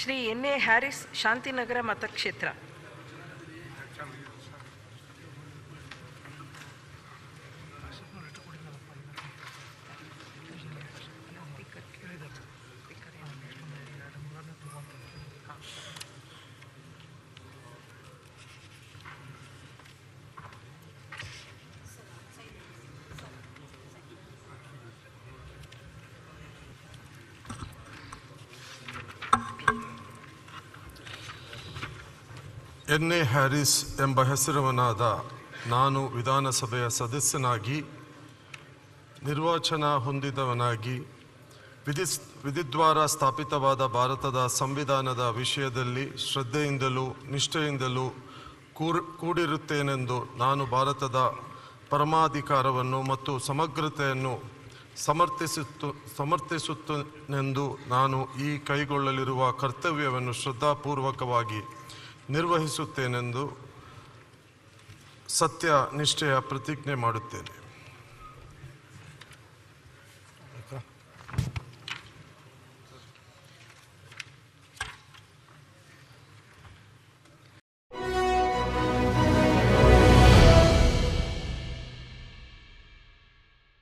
Shri N A Haris Shantinagar ಮತಕ್ಷೇತ್ರ N A Haris ಎಂಬ ಹೆಸರುವನಾದ ನಾನು ವಿಧಾನಸಭೆಯ ಸದಸ್ಯನಾಗಿ ನಿರ್ವಾಚನ ಹೊಂದಿದವನಾಗಿ ವಿಧಿಸ್ ವಿಧಿದ್ವಾರ ಸ್ಥಾಪಿತವಾದ ಭಾರತದ ಸಂವಿಧಾನದ ವಿಷಯದಲ್ಲಿ ಶ್ರದ್ಧೆಯಿಂದಲೂ ನಿಷ್ಠೆಯಿಂದಲೂ ಕೂರ್ ಕೂಡಿರುತ್ತೇನೆಂದು ನಾನು ಭಾರತದ ಪರಮಾಧಿಕಾರವನ್ನು ಮತ್ತು ಸಮಗ್ರತೆಯನ್ನು ಸಮರ್ಥಿಸುತ್ತು ಸಮರ್ಥಿಸುತ್ತನೆಂದು ನಾನು ಈ ಕೈಗೊಳ್ಳಲಿರುವ ಕರ್ತವ್ಯವನ್ನು ಶ್ರದ್ಧಾಪೂರ್ವಕವಾಗಿ ನಿರ್ವಹಿಸುತ್ತೇನೆಂದು ಸತ್ಯ ನಿಷ್ಠೆಯ ಪ್ರತಿಜ್ಞೆ ಮಾಡುತ್ತೇನೆ